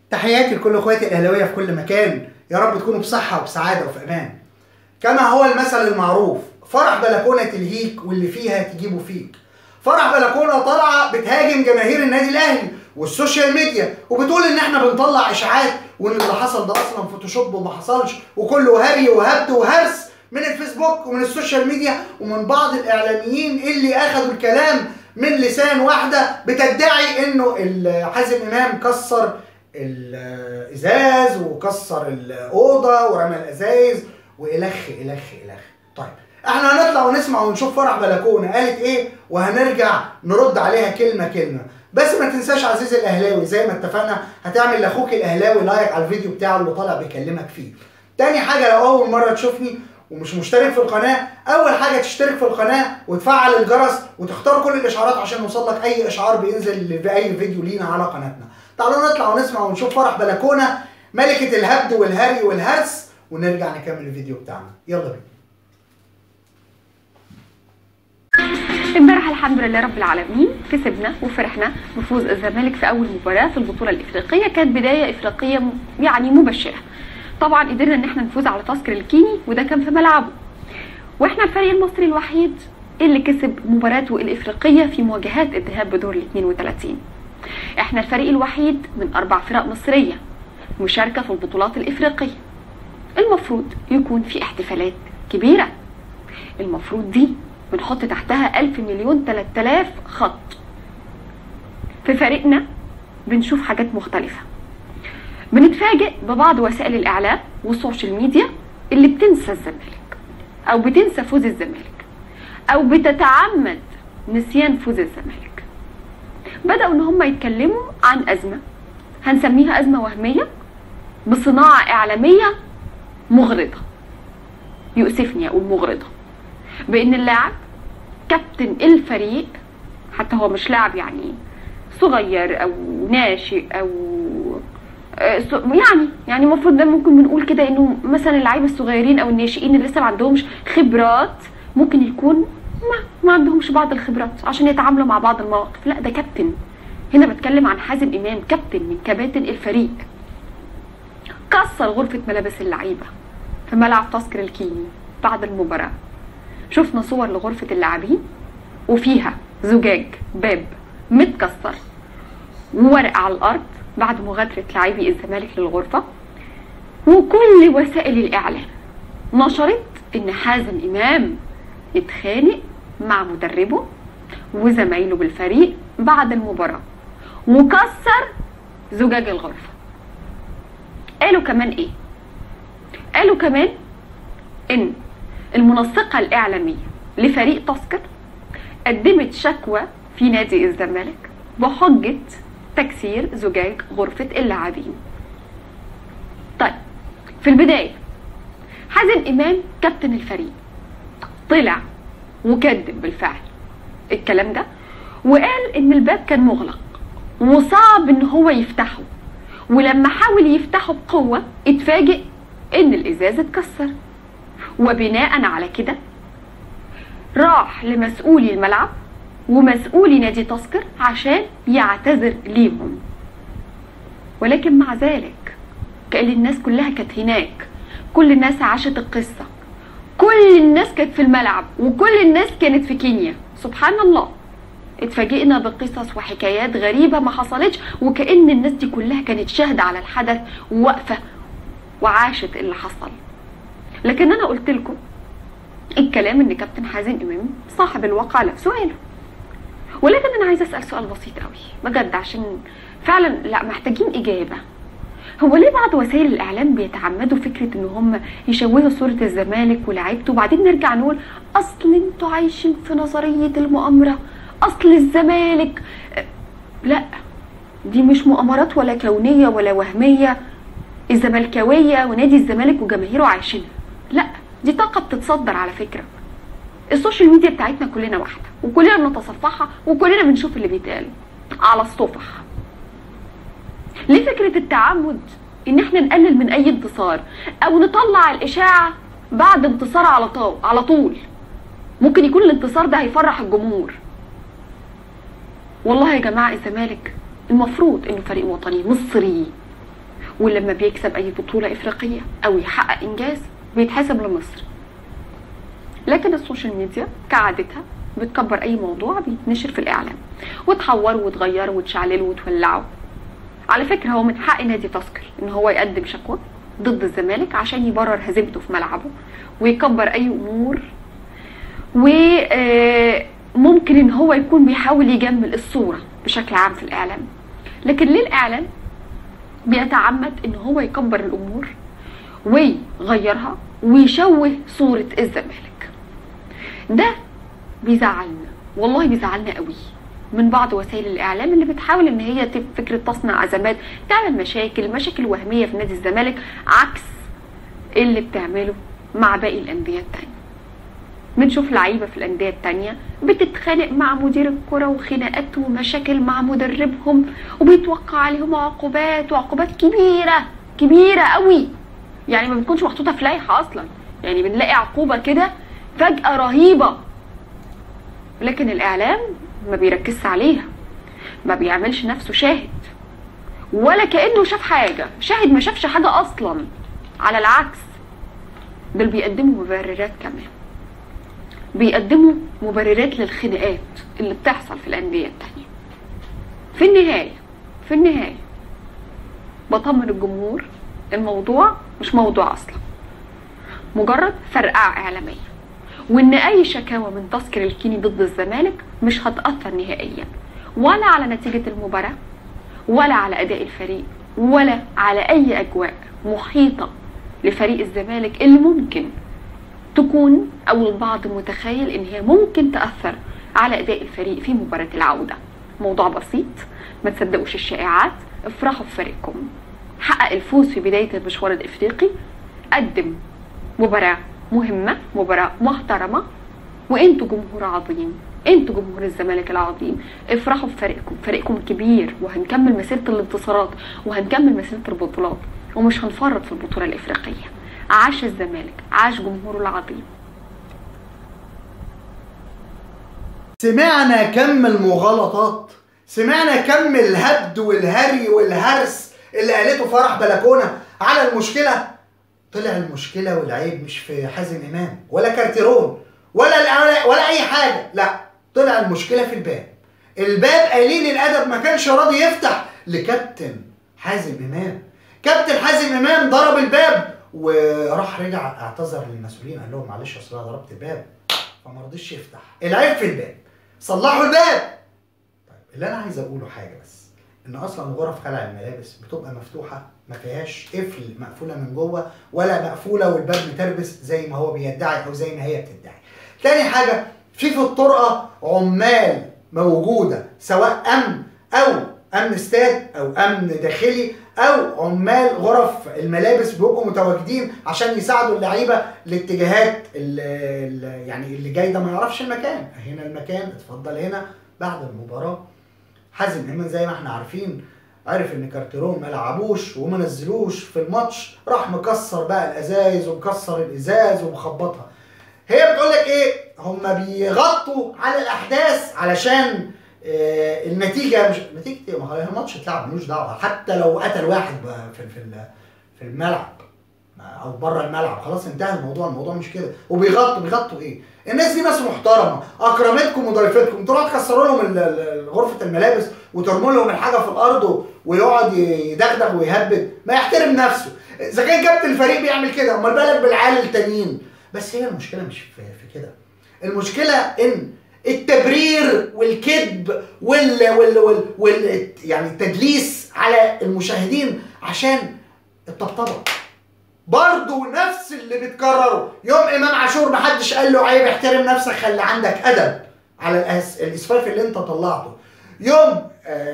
تحياتي لكل اخواتي الاهلاويه في كل مكان يا رب تكونوا بصحه وبسعاده وفي امان كما هو المثل المعروف فرح بلكونه تلهيك واللي فيها تجيبه فيك فرح بلكونه طالعه بتهاجم جماهير النادي الاهلي والسوشيال ميديا وبتقول ان احنا بنطلع اشاعات وان اللي حصل ده اصلا فوتوشوب وما حصلش وكله هري وهبد وهرس من الفيسبوك ومن السوشيال ميديا ومن بعض الاعلاميين اللي اخذوا الكلام من لسان واحده بتدعي انه حازم امام كسر الازاز وكسر الاوضه ورمى الازايز والخ الخ الخ طيب احنا هنطلع ونسمع ونشوف فرح بلكونه قالت ايه وهنرجع نرد عليها كلمه كلمه بس ما تنساش عزيزي الاهلاوي زي ما اتفقنا هتعمل لاخوك الاهلاوي لايك على الفيديو بتاعه اللي طالع بيكلمك فيه تاني حاجه لو اول مره تشوفني ومش مشترك في القناه اول حاجه تشترك في القناه وتفعل الجرس وتختار كل الاشعارات عشان يوصلك اي اشعار بينزل باي فيديو لينا على قناتنا تعالوا نطلع ونسمع ونشوف فرح بلكونه ملكه الهبد والهري والهرس ونرجع نكمل الفيديو بتاعنا يلا بينا امبارح الحمد لله رب العالمين كسبنا وفرحنا بفوز الزمالك في اول مباراه في البطوله الافريقيه كانت بدايه افريقيه يعني مبشره طبعا قدرنا ان احنا نفوز على تاسكر الكيني وده كان في ملعبه واحنا الفريق المصري الوحيد اللي كسب مباراته الافريقيه في مواجهات الذهاب بدور ال 32 احنا الفريق الوحيد من اربع فرق مصريه مشاركه في البطولات الافريقيه المفروض يكون في احتفالات كبيره المفروض دي بنحط تحتها ألف مليون تلات آلاف خط في فريقنا بنشوف حاجات مختلفة بنتفاجئ ببعض وسائل الإعلام والسوشيال ميديا اللي بتنسى الزمالك أو بتنسى فوز الزمالك أو بتتعمد نسيان فوز الزمالك بدأوا إن هم يتكلموا عن أزمة هنسميها أزمة وهمية بصناعة إعلامية مغرضة يؤسفني أقول مغرضة بان اللاعب كابتن الفريق حتى هو مش لاعب يعني صغير او ناشئ او يعني يعني المفروض ده ممكن بنقول كده انه مثلا اللعيبه الصغيرين او الناشئين اللي لسه ما عندهمش خبرات ممكن يكون ما ما عندهمش بعض الخبرات عشان يتعاملوا مع بعض المواقف لا ده كابتن هنا بتكلم عن حازم امام كابتن من كباتن الفريق كسر غرفه ملابس اللعيبه في ملعب تاسكر الكيني بعد المباراه شفنا صور لغرفة اللاعبين وفيها زجاج باب متكسر وورق على الأرض بعد مغادرة لاعبي الزمالك للغرفة وكل وسائل الإعلام نشرت إن حازم إمام اتخانق مع مدربه وزمايله بالفريق بعد المباراة وكسر زجاج الغرفة قالوا كمان إيه؟ قالوا كمان إن المنسقة الإعلامية لفريق تاسكر قدمت شكوى في نادي الزمالك بحجة تكسير زجاج غرفة اللاعبين طيب في البداية حازم إمام كابتن الفريق طلع وكذب بالفعل الكلام ده وقال إن الباب كان مغلق وصعب إن هو يفتحه ولما حاول يفتحه بقوة اتفاجئ إن الإزاز اتكسر وبناء على كده راح لمسؤولي الملعب ومسؤولي نادي تذكر عشان يعتذر ليهم ولكن مع ذلك كأن الناس كلها كانت هناك كل الناس عاشت القصة كل الناس كانت في الملعب وكل الناس كانت في كينيا سبحان الله اتفاجئنا بقصص وحكايات غريبة ما حصلتش وكأن الناس دي كلها كانت شاهدة على الحدث وواقفة وعاشت اللي حصل لكن انا قلت لكم الكلام ان كابتن حازم امام صاحب الواقع لا سؤاله ولكن انا عايزه اسال سؤال بسيط قوي بجد عشان فعلا لا محتاجين اجابه هو ليه بعض وسائل الاعلام بيتعمدوا فكره ان هم يشوهوا صوره الزمالك ولاعيبته وبعدين نرجع نقول اصل انتوا عايشين في نظريه المؤامره اصل الزمالك لا دي مش مؤامرات ولا كونيه ولا وهميه الزملكاويه ونادي الزمالك وجماهيره عايشينها لا دي طاقه بتتصدر على فكره السوشيال ميديا بتاعتنا كلنا واحده وكلنا بنتصفحها وكلنا بنشوف اللي بيتقال على الصفح ليه فكره التعمد ان احنا نقلل من اي انتصار او نطلع الاشاعه بعد انتصار على طول على طول ممكن يكون الانتصار ده هيفرح الجمهور والله يا جماعه الزمالك المفروض انه فريق وطني مصري ولما بيكسب اي بطوله افريقيه او يحقق انجاز بيتحسب لمصر لكن السوشيال ميديا كعادتها بتكبر اي موضوع بيتنشر في الاعلام وتحوره وتغيره وتشعلله وتولعه على فكره هو من حق نادي تذكر ان هو يقدم شكوى ضد الزمالك عشان يبرر هزيمته في ملعبه ويكبر اي امور وممكن ان هو يكون بيحاول يجمل الصوره بشكل عام في الاعلام لكن ليه الاعلام بيتعمد ان هو يكبر الامور ويغيرها ويشوه صوره الزمالك ده بيزعلنا والله بيزعلنا قوي من بعض وسائل الاعلام اللي بتحاول ان هي تب- فكره تصنع ازمات تعمل مشاكل مشاكل وهميه في نادي الزمالك عكس اللي بتعمله مع باقي الانديه التانية بنشوف لعيبه في الانديه التانية بتتخانق مع مدير الكره وخناقات ومشاكل مع مدربهم وبيتوقع عليهم عقوبات وعقوبات كبيره كبيره قوي يعني ما بتكونش محطوطه في لائحه اصلا يعني بنلاقي عقوبه كده فجاه رهيبه لكن الاعلام ما بيركزش عليها ما بيعملش نفسه شاهد ولا كانه شاف حاجه شاهد ما شافش حاجه اصلا على العكس دول بيقدموا مبررات كمان بيقدموا مبررات للخناقات اللي بتحصل في الانديه التانية في النهايه في النهايه بطمن الجمهور الموضوع مش موضوع اصلا مجرد فرقعه اعلاميه وان اي شكاوى من تذكر الكيني ضد الزمالك مش هتاثر نهائيا ولا على نتيجه المباراه ولا على اداء الفريق ولا على اي اجواء محيطه لفريق الزمالك اللي ممكن تكون او البعض متخيل ان هي ممكن تاثر على اداء الفريق في مباراه العوده موضوع بسيط ما تصدقوش الشائعات افرحوا بفريقكم حقق الفوز في بدايه المشوار الافريقي قدم مباراه مهمه مباراه محترمه وانتوا جمهور عظيم انتوا جمهور الزمالك العظيم افرحوا بفريقكم فريقكم كبير وهنكمل مسيره الانتصارات وهنكمل مسيره البطولات ومش هنفرط في البطوله الافريقيه عاش الزمالك عاش جمهوره العظيم سمعنا كم المغالطات سمعنا كم الهبد والهري والهرس اللي قالته فرح بلكونه على المشكله طلع المشكله والعيب مش في حازم امام ولا كارتيرون ولا ولا اي حاجه لا طلع المشكله في الباب الباب قليل الادب ما كانش راضي يفتح لكابتن حازم امام كابتن حازم امام ضرب الباب وراح رجع اعتذر للمسؤولين قال لهم معلش اصل انا ضربت الباب فما رضيش يفتح العيب في الباب صلحوا الباب طيب اللي انا عايز اقوله حاجه بس ان اصلا غرف خلع الملابس بتبقى مفتوحه ما فيهاش قفل مقفوله من جوه ولا مقفوله والباب متربس زي ما هو بيدعي او زي ما هي بتدعي تاني حاجه في في الطرقه عمال موجوده سواء امن او امن استاد او امن داخلي او عمال غرف الملابس بيبقوا متواجدين عشان يساعدوا اللعيبه لاتجاهات ال ال يعني اللي جاي ده ما يعرفش المكان هنا المكان اتفضل هنا بعد المباراه حازم امام زي ما احنا عارفين عرف ان كارتيرون ما لعبوش وما نزلوش في الماتش راح مكسر بقى الازايز ومكسر الازاز ومخبطها هي بتقول لك ايه هم بيغطوا على الاحداث علشان آه النتيجه مش نتيجه ايه ما هو الماتش اتلعب ملوش دعوه حتى لو قتل واحد في في في الملعب او بره الملعب خلاص انتهى الموضوع الموضوع مش كده وبيغطوا بيغطوا ايه الناس دي ناس محترمه اكرمتكم وضيفتكم تروحوا تكسروا لهم غرفه الملابس وترموا لهم الحاجه في الارض ويقعد يدغدغ ويهبد ما يحترم نفسه اذا كان كابتن الفريق بيعمل كده امال بالك بالعيال التانيين بس هي المشكله مش في, في كده المشكله ان التبرير والكذب وال, وال, وال, وال يعني التدليس على المشاهدين عشان الطبطبه برضه نفس اللي بيتكرروا يوم امام عاشور محدش قال له عيب احترم نفسك خلي عندك ادب على الأس... الاسفاف اللي انت طلعته يوم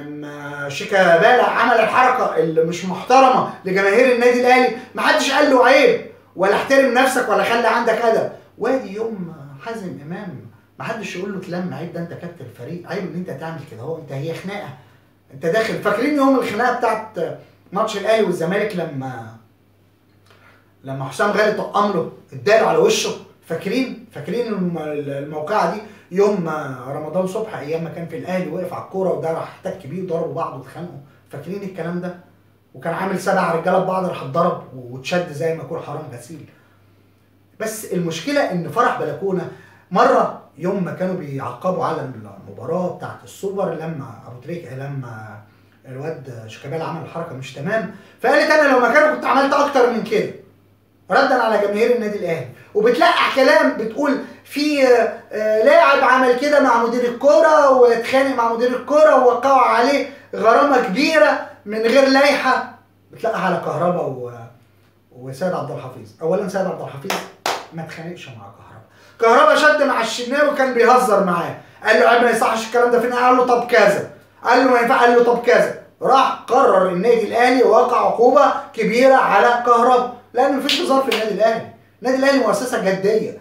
شيكابالا عمل الحركه اللي مش محترمه لجماهير النادي الاهلي محدش قال له عيب ولا احترم نفسك ولا خلي عندك ادب وادي يوم حازم امام محدش يقول له تلم عيب ده انت كابتن الفريق عيب ان انت تعمل كده هو انت هي خناقه انت داخل فاكرين يوم الخناقه بتاعت ماتش الاهلي والزمالك لما لما حسام غالي طقم له اداله على وشه فاكرين فاكرين الموقعه دي يوم رمضان صبحي ايام ما كان في الاهلي وقف على الكوره وده راح احتك بيه وضربوا بعض واتخانقوا فاكرين الكلام ده وكان عامل سبع رجاله ببعض راح اتضرب واتشد زي ما يكون حرام غسيل بس المشكله ان فرح بلكونه مره يوم ما كانوا بيعقبوا على المباراه بتاعت السوبر لما ابو تريكه لما الواد شيكابالا عمل الحركه مش تمام فقالت انا لو مكانه كنت عملت اكتر من كده ردا على جماهير النادي الاهلي وبتلقح كلام بتقول في آه، آه، لاعب عمل كده مع مدير الكوره واتخانق مع مدير الكوره ووقعوا عليه غرامه كبيره من غير لائحه بتلقح على كهربا و... وسيد عبد الحفيظ اولا سيد عبد الحفيظ ما اتخانقش مع كهربا كهربا شد مع الشناوي كان بيهزر معاه قال له عيب ما يصحش الكلام ده فين قال له طب كذا قال له ما ينفع قال له طب كذا راح قرر النادي الاهلي وقع عقوبه كبيره على كهربا لان مفيش هزار في النادي الاهلي النادي الاهلي مؤسسه جديه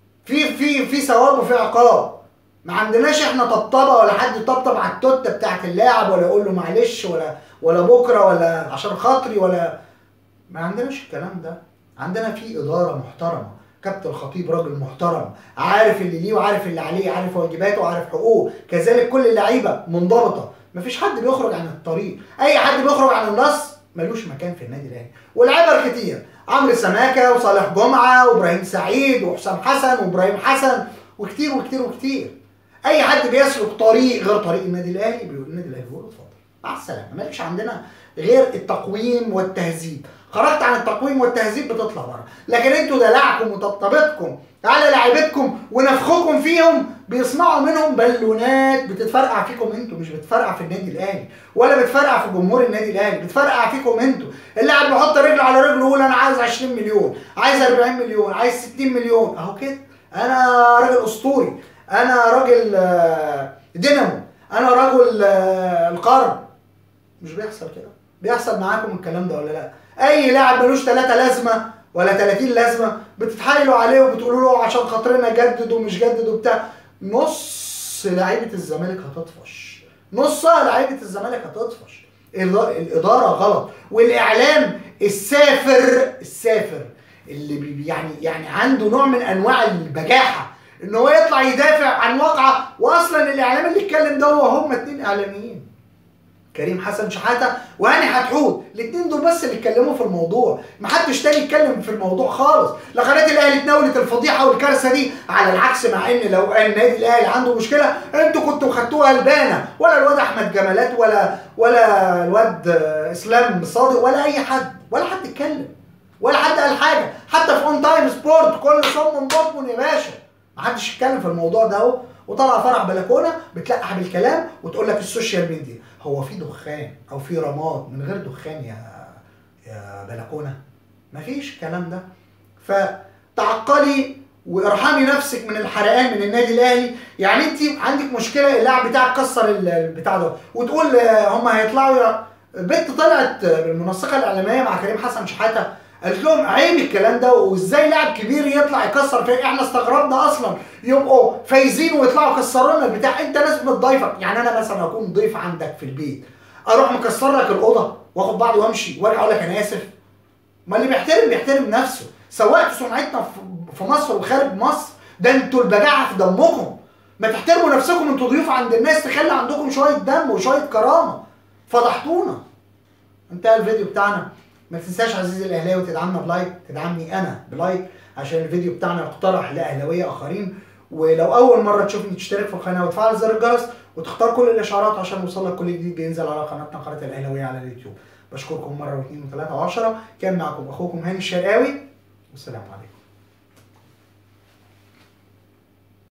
في في في ثواب وفي عقاب ما عندناش احنا طبطبه ولا حد يطبطب على التوته بتاعت اللاعب ولا يقول له معلش ولا ولا بكره ولا عشان خاطري ولا ما عندناش الكلام ده عندنا في اداره محترمه كابتن الخطيب راجل محترم عارف اللي ليه وعارف اللي عليه عارف واجباته وعارف حقوقه كذلك كل اللعيبه منضبطه مفيش حد بيخرج عن الطريق اي حد بيخرج عن النص ملوش مكان في النادي الاهلي واللعيبه كتير عمرو سماكه وصالح جمعه وابراهيم سعيد وحسام حسن وابراهيم حسن وكتير وكتير وكتير اي حد بيسلك طريق غير طريق النادي الاهلي بيقول النادي الاهلي بيقول له اتفضل مع السلامه مالكش عندنا غير التقويم والتهذيب خرجت عن التقويم والتهذيب بتطلع بره لكن انتوا دلعكم وطبطبتكم على لاعيبتكم ونفخكم فيهم بيصنعوا منهم بالونات بتتفرقع فيكم انتوا مش بتفرقع في النادي الاهلي ولا بتفرقع في جمهور النادي الاهلي بتفرقع فيكم انتوا اللاعب بيحط رجله على رجله ويقول انا عايز 20 مليون عايز 40 مليون عايز 60 مليون اهو كده انا راجل اسطوري انا راجل آه، دينامو انا راجل آه، القرن مش بيحصل كده بيحصل معاكم الكلام ده ولا لا اي لاعب ملوش ثلاثة لازمه ولا 30 لازمه بتتحايلوا عليه وبتقولوا له عشان خاطرنا جدد ومش جدد وبتاع نص لعيبه الزمالك هتطفش نصها لعيبه الزمالك هتطفش الإدارة- الاداره غلط والاعلام السافر السافر اللي بي- يعني يعني عنده نوع من انواع البجاحه ان هو يطلع يدافع عن واقعه واصلا الاعلام اللي اتكلم ده هو هم اتنين اعلاميين كريم حسن شحاته وهاني حتحوت الاثنين دول بس اللي اتكلموا في الموضوع ما حدش تاني اتكلم في الموضوع خالص لا قناه الاهلي اتناولت الفضيحه والكارثه دي على العكس مع ان لو النادي الاهلي عنده مشكله انتوا كنتوا خدتوها البانه ولا الواد احمد جمالات ولا ولا الواد آه، اسلام صادق ولا اي حد ولا حد اتكلم ولا حد قال حاجه حتى في اون تايم سبورت كل صم بطن يا باشا ما حدش اتكلم في الموضوع ده اهو وطلع فرح بلكونه بتلقح بالكلام وتقول لك السوشيال ميديا هو في دخان او في رماد من غير دخان يا يا بلكونه مفيش الكلام ده فتعقلي وارحمي نفسك من الحرقان من النادي الاهلي يعني انت عندك مشكله اللاعب بتاعك كسر ال- البتاع ده وتقول آه، هم هيطلعوا يا- البنت طلعت آه، المنسقه الاعلاميه مع كريم حسن شحاته قالت لهم عيب الكلام ده وازاي لاعب كبير يطلع يكسر فيه احنا استغربنا اصلا يبقوا فايزين ويطلعوا يكسروا لنا البتاع انت ناس بتضيفك يعني انا مثلا اكون ضيف عندك في البيت اروح مكسر لك الاوضه واخد بعضي وامشي وارجع اقول لك انا اسف ما اللي بيحترم بيحترم نفسه سوقتوا سمعتنا في- في مصر وخارج مصر ده انتوا البجاعه في دمكم ما تحترموا نفسكم انتوا ضيوف عند الناس تخلي عندكم شويه دم وشويه كرامه فضحتونا انتهى الفيديو بتاعنا ما تنساش عزيزي الاهلاوي تدعمنا بلايك تدعمني انا بلايك عشان الفيديو بتاعنا يقترح لاهلاويه اخرين ولو اول مره تشوفني تشترك في القناه وتفعل زر الجرس وتختار كل الاشعارات عشان يوصلك كل جديد بينزل على قناتنا قناه الاهلاويه على اليوتيوب بشكركم مره واثنين وثلاثه وعشرة كان معكم اخوكم هاني الشرقاوي والسلام عليكم